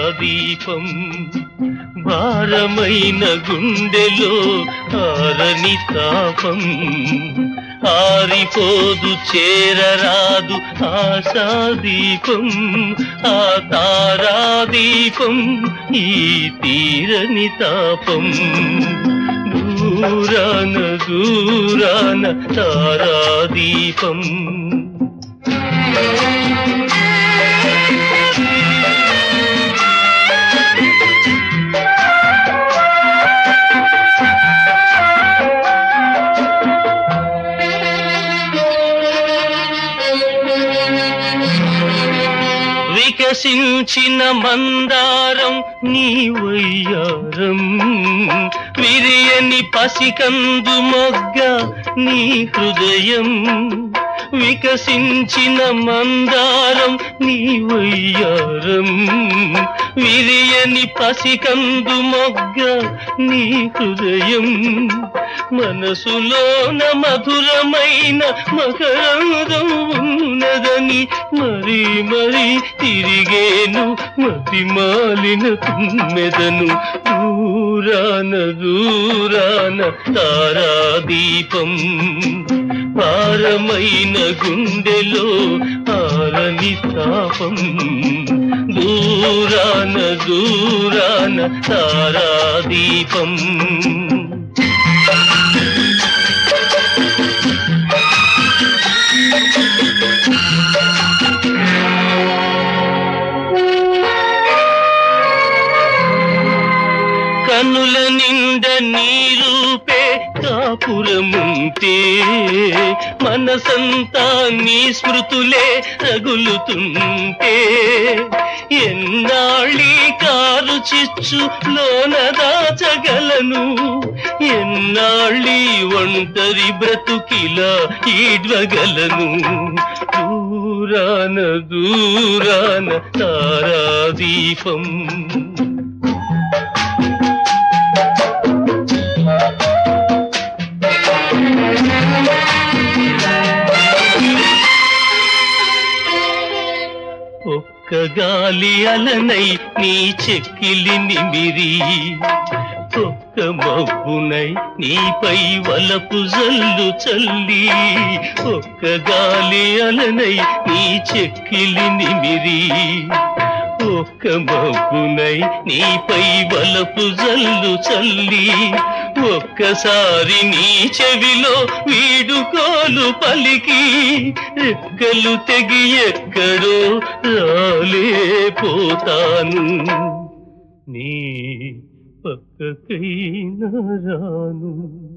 తారాదీపం భారమైన గుండెలో ఆరని తాపం ఆరిపోదు చేరరాదు ఆశాదీపం ఆ తారాదీపం ఈ తీరని తాపం దూరాన దూరాన తారాదీపం వికసించిన మందారం నీ వయ్యారం విరియని పసికందు మొగ్గ నీ హృదయం వికసించిన మందారం నీ వయ్యారం విరియని పసికందు మొగ్గ నీ హృదయం మనసులోన మధురమైన మకరందం ఉన్నదని మరి మరి తిరిగేను మతి మాలిన తుమ్మెదను దూరాన దూరాన తారాదీపం పారమైన గుండెలో ఆరని తాపం దూరాన దూరాన తారాదీపం కనుల నిండ నీరూపే కాపురముంటే మనసంతా నీ స్మృతులే రగులుతుంటే ఎన్నాళ్ళీ కారు చిచ్చు లోన దాచగలను ఎన్నాళ్ళీ ఒంటరి బ్రతుకిలా ఈడ్వగలను దూరాన దూరాన తారాదీపం ఒక్క గాలి అలనై నీ చెక్కిలి నిమిరి ఒక్క మబ్బునై నీపై వలపు జల్లు చల్లి ఒక్క గాలి అలనై నీ చెక్కిలి నిమిరి ఒక్క మబ్బునై నీపై వలపు జల్లు చల్లి ఒక్కసారి నీ చెవిలో వీడుకోలు పలికి రెక్కలు తెగి ఎక్కడో రాలేపోతాను నీ పక్కకైనా రాను